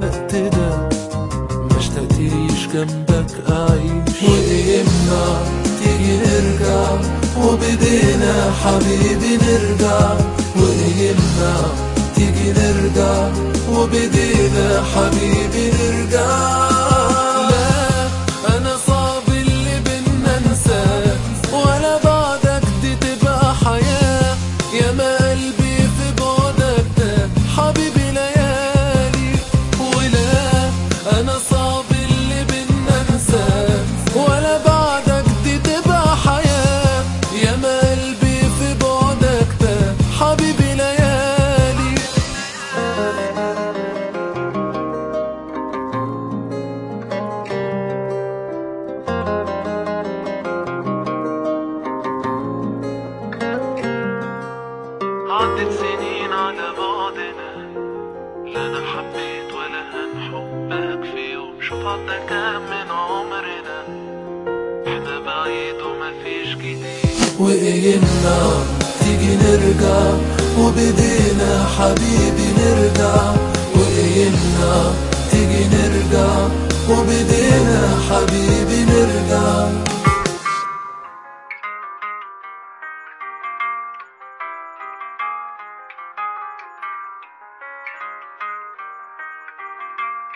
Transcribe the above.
الوقت ده ما اشتقتيش جنبك اعيش وايه يمنع تيجي نرجع وبدينا حبيبي نرجع وايه يمنع تيجي نرجع وبدينا حبيبي نرجع لا انا صعب اللي بينا انساه ولا بعدك دي تبقى حياة يا ما قلبي في بعدك ده حبيبي ليالي ولا انا صعب اللي بينا انساه ولا بعدك دي تبقى حياة يا ما قلبي في بعدك ده حبيبي ليالي عدت سنين على بعدنا لا انا حبيت ولا هنحبك في يوم شوف عدى كام من عمرنا احنا بعيد ومفيش جديد وايه يمنع تيجي نرجع وبدينا حبيبي نرجع